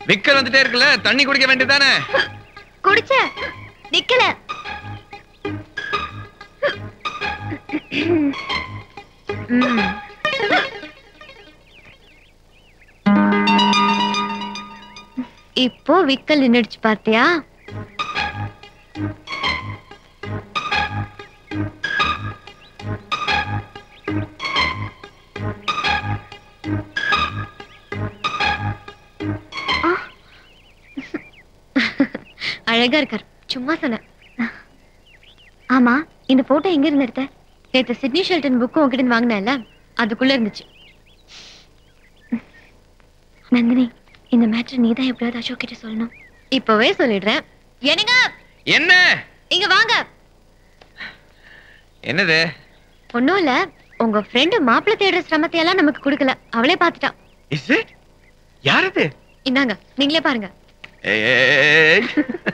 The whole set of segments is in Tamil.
விக்கல் வந்துட்டே இருக்குல்ல தண்ணி குடிக்க வேண்டியதானே குடிச்ச நிக்கல ம். இப்போ விக்கல் நின்னுடுச்சு பாத்தியா ஆ. அழகா இருக்கார் சும்மா சொன்னேன் ஆமா இந்த போட்டோ எங்க இருந்து எடுத்த நேத்து சிட்னி ஷெல்டன் புக்கும் உங்ககிட்ட இருந்து வாங்கினேன்ல அதுக்குள்ள இருந்துச்சு நந்தினி இந்த மேட்ரு நீ தான் எப்படியாவது அசோக் கிட்ட சொல்லணும் இப்பவே சொல்லிடுறேன் என்னங்க என்ன இங்க வாங்க என்னது ஒண்ணும் இல்ல உங்க ஃப்ரெண்டு மாப்பிள்ளை தேடுற சிரமத்தை எல்லாம் நமக்கு கொடுக்கல அவளே பாத்துட்டா இஸ் இட் யார் இது இந்தாங்க நீங்களே பாருங்க ஏய், ஏய், ஏய்.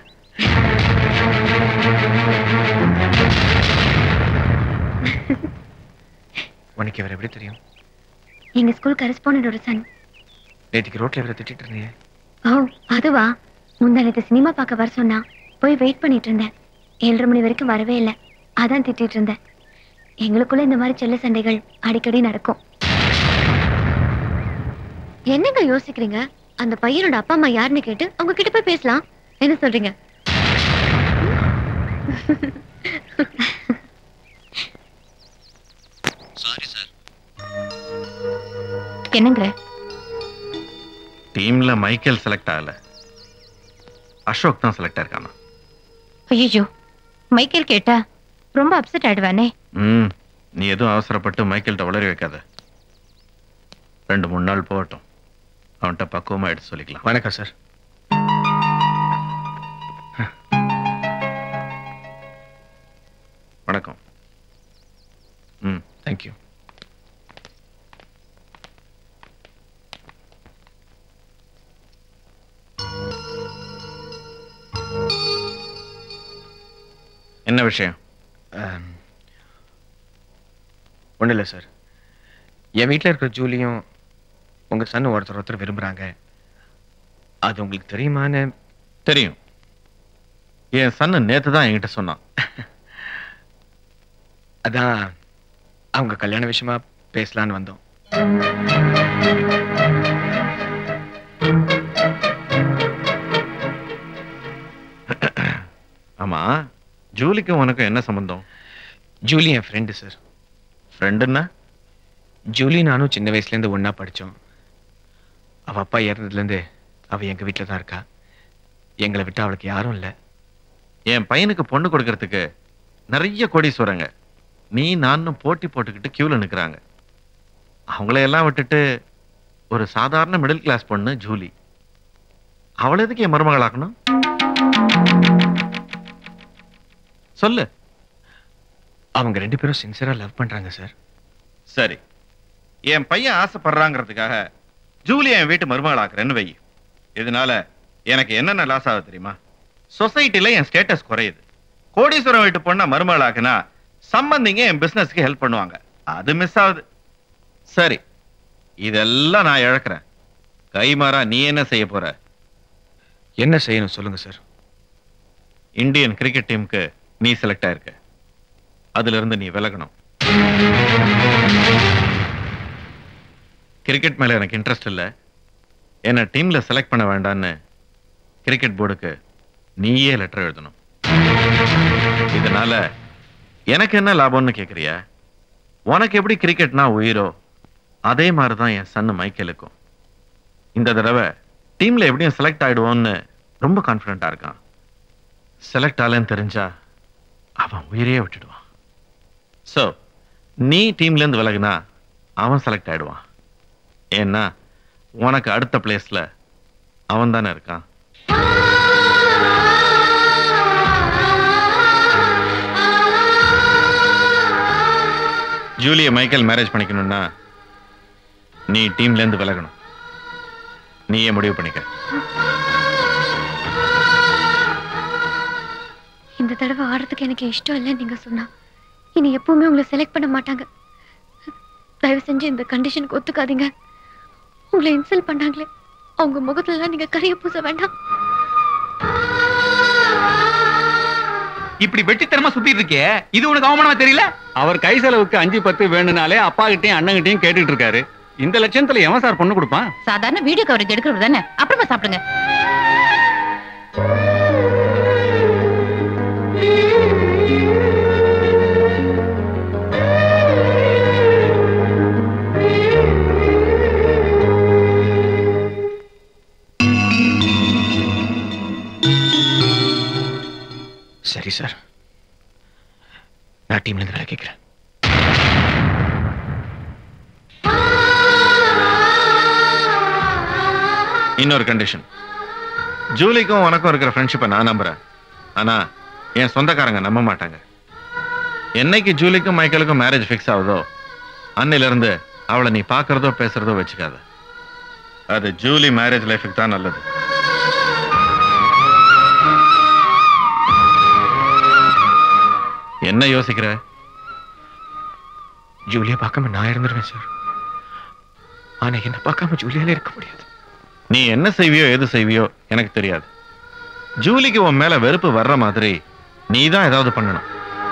உனக்கு இவர் எப்படி தெரியும் எங்க ஸ்கூல் கரஸ்பாண்டோட சன் நேற்றுக்கு ரோட்ல இவரை திட்டிட்டு இருந்தீங்க ஓ அதுவா முந்தானத்து சினிமா பார்க்க வர சொன்னா போய் வெயிட் பண்ணிட்டு இருந்தேன் ஏழரை மணி வரைக்கும் வரவே இல்லை அதான் திட்டிட்டு இருந்தேன் எங்களுக்குள்ள இந்த மாதிரி செல்ல சண்டைகள் அடிக்கடி நடக்கும் என்னங்க யோசிக்கிறீங்க அந்த பையனோட அப்பா அம்மா யாருன்னு கேட்டு அவங்க கிட்ட போய் பேசலாம் என்ன சொல்றீங்க என்னங்க டீம்ல மைக்கேல் செலக்ட் ஆகல அசோக் தான் செலக்ட் ஆயிருக்கானா ஐயோ மைக்கேல் கேட்டா ரொம்ப அப்செட் ஆயிடுவானே ம் நீ எதுவும் அவசரப்பட்டு மைக்கேல்கிட்ட வளர வைக்காத ரெண்டு மூணு நாள் போகட்டும் அவன்கிட்ட பக்குவமா எடுத்து சொல்லிக்கலாம் வணக்கம் சார் வணக்கம் ம் தேங்க்யூ என்ன விஷயம் ஒன்றும் இல்லை சார் என் வீட்டில் இருக்கிற ஜூலியும் உங்கள் சன் ஒருத்தர் ஒருத்தர் விரும்புகிறாங்க அது உங்களுக்கு தெரியுமான்னு தெரியும் என் சன்னு நேத்து தான் என்கிட்ட சொன்னான் அதான் அவங்க கல்யாண விஷயமா பேசலான்னு வந்தோம் ஆமா ஜூலிக்கும் உனக்கும் என்ன சம்பந்தம் ஜூலி என் ஃப்ரெண்டு சார் ஃப்ரெண்டுன்னா ஜூலி நானும் சின்ன வயசுலேருந்து ஒன்றா படித்தோம் அவள் அப்பா இறந்ததுலேருந்து அவள் எங்கள் வீட்டில் தான் இருக்கா எங்களை விட்டு அவளுக்கு யாரும் இல்லை என் பையனுக்கு பொண்ணு கொடுக்கறதுக்கு நிறைய கோடீஸ்வரங்க நீ நானும் போட்டி போட்டுக்கிட்டு கியூல நிக்கிறாங்க அவங்களையெல்லாம் விட்டுட்டு ஒரு சாதாரண மிடில் கிளாஸ் பொண்ணு ஜூலி அவளை எதுக்கு என் மருமகளாக்கணும் சொல்லு அவங்க ரெண்டு பேரும் சின்சியராக லவ் பண்ணுறாங்க சார் சரி என் பையன் ஆசைப்படுறாங்கிறதுக்காக ஜூலி என் வீட்டு மருமகளாக்குறேன்னு வை இதனால எனக்கு என்னென்ன லாஸ் ஆகுது தெரியுமா சொசைட்டில என் ஸ்டேட்டஸ் குறையுது கோடீஸ்வரம் வீட்டு பொண்ண மருமகளாக்குனா சம்பந்திங்க என் பிசினஸ்க்கு ஹெல்ப் பண்ணுவாங்க அது மிஸ் ஆகுது சரி இதெல்லாம் நான் இழக்கிறேன் கைமாறா நீ என்ன செய்ய போற என்ன செய்யணும் சொல்லுங்க சார் இந்தியன் கிரிக்கெட் டீமுக்கு நீ செலக்ட் ஆயிருக்க அதுல இருந்து நீ விலகணும் கிரிக்கெட் மேல எனக்கு இன்ட்ரெஸ்ட் இல்லை என்ன டீம்ல செலக்ட் பண்ண வேண்டான்னு கிரிக்கெட் போர்டுக்கு நீயே லெட்டர் எழுதணும் இதனால எனக்கு என்ன லாபம்னு கேக்குறியா உனக்கு எப்படி கிரிக்கெட்னா உயிரோ அதே மாதிரி தான் என் சன்னு மைக்கேலுக்கும் இந்த தடவை டீம்ல எப்படியும் செலக்ட் ஆயிடுவோன்னு ரொம்ப கான்ஃபிடென்ட்டா இருக்கான் செலக்ட் ஆகலன்னு தெரிஞ்சா அவன் உயிரையே விட்டுடுவான் ஸோ நீ டீம்ல இருந்து விலகுனா அவன் செலக்ட் ஆயிடுவான் ஏன்னா உனக்கு அடுத்த பிளேஸ்ல அவன் தானே இருக்கான் ஜூலிய மைக்கேல் மேரேஜ் பண்ணிக்கணும்னா நீ டீம்ல இருந்து விலகணும் நீயே முடிவு பண்ணிக்க இந்த தடவை ஆடுறதுக்கு எனக்கு இஷ்டம் இல்லைன்னு நீங்க சொன்னா இனி எப்பவுமே உங்களை செலக்ட் பண்ண மாட்டாங்க தயவு செஞ்சு இந்த கண்டிஷனுக்கு ஒத்துக்காதீங்க உங்களை இன்சல்ட் பண்ணாங்களே அவங்க முகத்துல எல்லாம் நீங்க கரிய பூச வேண்டாம் இப்படி வெட்டித்தனமா சுத்திட்டு இருக்கே இது உனக்கு அவமானமா தெரியல அவர் கை செலவுக்கு அஞ்சு பத்து வேணும்னாலே அப்பா கிட்டயும் அண்ணங்கிட்டயும் கேட்டுட்டு இருக்காரு இந்த லட்சணத்துல எவன் சார் பொண்ணு கொடுப்பான் சாதாரண வீடியோ கவரேஜ் எடுக்கிறது தானே அப்புறமா சாப்பிடுங்க சரி சார் நான் டீம்ல இருந்து வேலை கேட்கிறேன் இன்னொரு கண்டிஷன் ஜூலிக்கும் உனக்கும் இருக்கிற ஃப்ரெண்ட்ஷிப்பை நான் நம்புறேன் ஆனா என் சொந்தக்காரங்க நம்ப மாட்டாங்க என்னைக்கு ஜூலிக்கும் மைக்கேலுக்கும் மேரேஜ் ஃபிக்ஸ் ஆகுதோ அன்னையில இருந்து அவளை நீ பார்க்கறதோ பேசுறதோ வச்சுக்காத அது ஜூலி மேரேஜ் லைஃபுக்கு தான் நல்லது என்ன யோசிக்கிற ஜூலியை பார்க்காம நான் இருந்துருவேன் சார் ஆனா என்ன பார்க்காம ஜூலியால இருக்க முடியாது நீ என்ன செய்வியோ எது செய்வியோ எனக்கு தெரியாது ஜூலிக்கு உன் மேல வெறுப்பு வர்ற மாதிரி நீ தான் ஏதாவது பண்ணணும்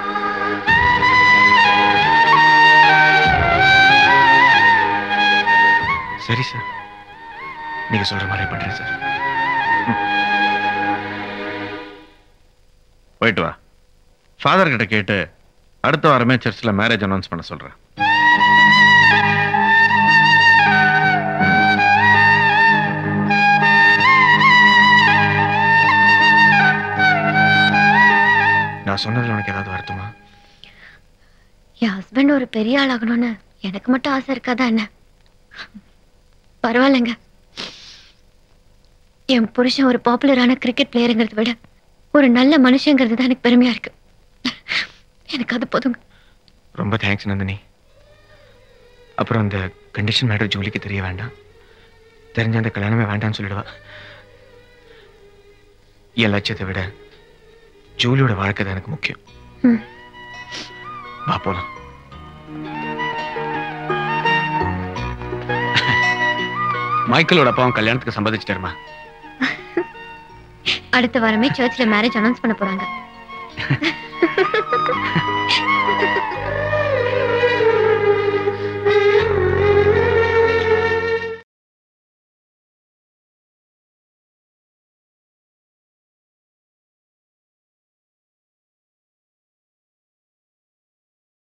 சரி சார் நீங்க சொல்ற மாதிரி பண்றேன் சார் போயிட்டு வா ஃபாதர் கிட்ட கேட்டு அடுத்த வாரமே சர்ச்சில் மேரேஜ் அனௌன்ஸ் பண்ண சொல்றேன் நான் சொன்னதுல உனக்கு ஏதாவது வருத்தமா என் ஹஸ்பண்ட் ஒரு பெரிய ஆளாகணும்னு எனக்கு மட்டும் ஆசை இருக்காதா என்ன பரவாயில்லைங்க என் புருஷன் ஒரு பாப்புலரான கிரிக்கெட் பிளேயருங்கிறத விட ஒரு நல்ல மனுஷங்கிறது தான் எனக்கு பெருமையா இருக்கு எனக்கு அது போதுங்க ரொம்ப தேங்க்ஸ் நந்தினி அப்புறம் அந்த கண்டிஷன் மேட்டர் ஜூலிக்கு தெரிய வேண்டாம் தெரிஞ்ச அந்த கல்யாணமே வேண்டாம்னு சொல்லிடுவா என் லட்சியத்தை விட ஜூலியோட வாழ்க்கை தான் எனக்கு முக்கியம் ம். வா போலாம் மைக்கேலோட அப்பாவும் கல்யாணத்துக்கு சம்மதிச்சிட்டாருமா அடுத்த வாரமே சர்ச்சில் மேரேஜ் அனௌன்ஸ் பண்ண போறாங்க